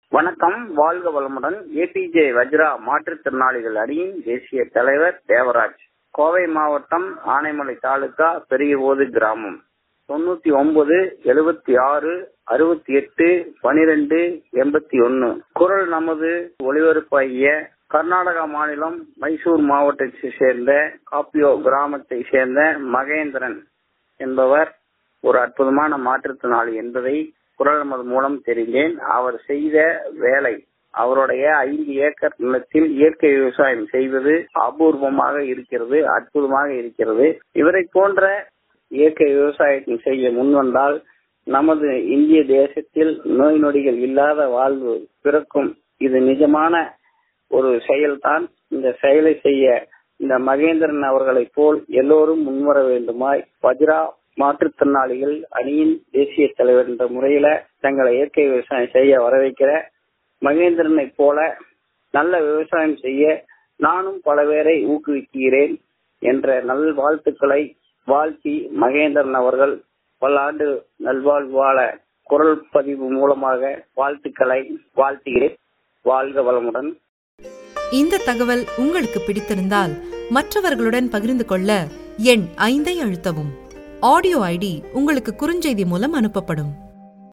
வணக்கம் வாழ்க வளமுடன் ஏபிஜே வஜ்ரா மாற்றுத்திறனாளிகள் அணியின் தேசிய தலைவர் தேவராஜ் கோவை மாவட்டம் ஆனைமலை தாலுகா பெரியபோது கிராமம் தொண்ணூத்தி ஒன்பது எழுபத்தி ஆறு அறுபத்தி எட்டு பனிரெண்டு எண்பத்தி ஒன்னு குரல் நமது ஒளிபரப்பாகிய கர்நாடகா மாநிலம் மைசூர் மாவட்டத்தை சேர்ந்த காப்பியோ கிராமத்தை சேர்ந்த மகேந்திரன் என்பவர் ஒரு அற்புதமான மாற்றுத்திறனாளி என்பதை குரல் நமது மூலம் தெரிந்தேன் அவர் செய்த வேலை அவருடைய ஐந்து ஏக்கர் நிலத்தில் இயற்கை விவசாயம் செய்வது அபூர்வமாக இருக்கிறது அற்புதமாக இருக்கிறது இவரை போன்ற இயற்கை விவசாயத்தை செய்ய முன்வந்தால் நமது இந்திய தேசத்தில் நோய் நொடிகள் இல்லாத வாழ்வு பிறக்கும் இது நிஜமான ஒரு செயல்தான் இந்த செயலை செய்ய இந்த மகேந்திரன் அவர்களை போல் எல்லோரும் முன்வர வேண்டுமாய் வஜ்ரா மாற்றுத்திறனாளிகள் அணியின் தேசிய தலைவர் என்ற முறையில தங்களை இயற்கை விவசாயம் செய்ய வரவைக்கிற மகேந்திரனை போல நல்ல விவசாயம் செய்ய நானும் பல பேரை ஊக்குவிக்கிறேன் என்ற நல் வாழ்த்துக்களை வாழ்த்தி மகேந்திரன் அவர்கள் பல ஆண்டு நல்வாழ்வு வாழ குரல் பதிவு மூலமாக வாழ்த்துக்களை வாழ்த்துகிறேன் வாழ்க வளமுடன் இந்த தகவல் உங்களுக்கு பிடித்திருந்தால் மற்றவர்களுடன் பகிர்ந்து கொள்ள எண் ஐந்தை அழுத்தவும் ஆடியோ ஐடி உங்களுக்கு குறுஞ்செய்தி மூலம் அனுப்பப்படும்